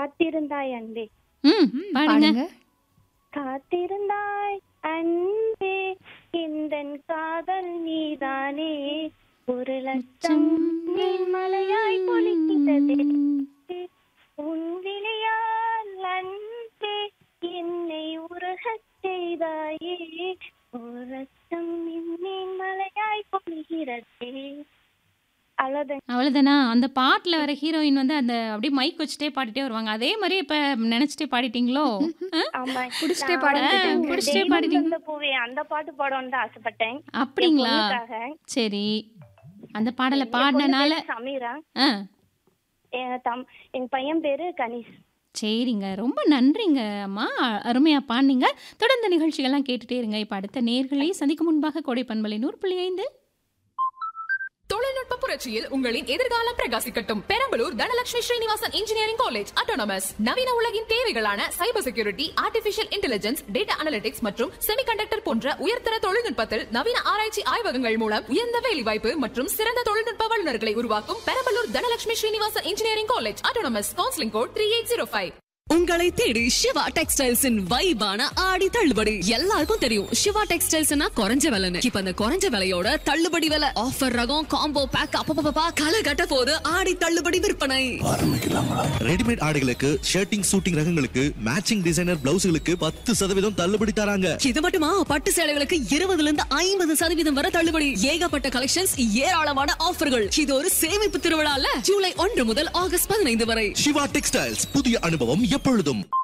காத்திருந்தாய் அன்பே ம் பாடுங்க பாடுங்க காத்திருந்தாய் அன்பே இந்தன் காதல் நீதானே ஒரு லட்சம் மலையாய் பொழிக்கின்றதே உன் விழியால் அன்பே என்னை உருகச் செய்தாயே ஒரு லட்சம் மின்மீன் மலையாய் பொழிகிறதே அவ்வளோதான் அவ்வளவுதானா அந்த பாட்டுல வர ஹீரோயின் வந்து அந்த அப்படியே மைக் வச்சுட்டே பாடிட்டே வருவாங்க அதே மாதிரி இப்ப நினைச்சிட்டே பாடிட்டீங்களோ ஆ? ஆமா குடிச்சிட்டே நான் பாடிட்டு வந்து இருக்காங்க. குடிச்சிட்டே தெய்வம் பாடிட்டீங்க. தந்த பூவே அந்த பாட்டு பாடணும்னு தான் ஆசைப்பட்டேன் என் அப்படிங்களா பொண்ணுக்காக. சரி அந்த பாடலை என் பொண்ணு பாடினனால பேரு சமீரா ஆ என் தம் என் பையன் பேரு கணேஷ் சரிங்க ரொம்ப நன்றிங்க அம்மா அருமையா பாடினீங்க தொடர்ந்து நிகழ்ச்சிகள்லாம் கேட்டுட்டே இருங்க இப்ப அடுத்த நேர்களை சந்திக்கும் முன்பாக கோடை பண்பலை நூறு புள்ளி ஐந்து தொழில்நுட்ப புரட்சியில் உங்களின் எதிர்காலம் பிரகாசிக்கட்டும் Perambalur Dhanalakshmi Srinivasan engineering college autonomous நவீன உலகின் தேவைகளான cyber security artificial intelligence data analytics மற்றும் செமிகண்டக்டர் போன்ற உயர்தர தொழில்நுட்பத்தில் நவீன ஆராய்ச்சி ஆய்வகங்கள் மூலம் உயர்ந்த வேலைவாய்ப்பு மற்றும் சிறந்த தொழில்நுட்ப வல்லுநர்களை உருவாக்கும் Perambalur Dhanalakshmi Srinivasan engineering college autonomous counselling code three eight zero five உங்களை தேடி சிவா டெக்ஸ்டைல்ஸின் வைபான ஆடி தள்ளுபடி எல்லாருக்கும் தெரியும் சிவா டெக்ஸ்டைல்ஸ்னா குறைஞ்ச விலைன்னு இப்ப அந்த குறைஞ்ச விலையோட தள்ளுபடி விலை ஆஃபர் ரகம் காம்போ பேக் அப்பப்பா கலை கட்ட போது ஆடி தள்ளுபடி விற்பனை ரெடிமேட் ஆடைகளுக்கு ஷர்ட்டிங் சூட்டிங் ரகங்களுக்கு மேட்சிங் டிசைனர் பிளவுஸ்களுக்கு பத்து சதவீதம் தள்ளுபடி தராங்க இது மட்டுமா பட்டு சேலைகளுக்கு இருபதுல இருந்து ஐம்பது சதவீதம் வரை தள்ளுபடி ஏகப்பட்ட கலெக்ஷன்ஸ் ஏராளமான ஆஃபர்கள் இது ஒரு சேமிப்பு திருவிழால ஜூலை ஒன்று முதல் ஆகஸ்ட் பதினைந்து வரை சிவா டெக்ஸ்டைல்ஸ் புதிய அனுபவம் எப்பொழுதும்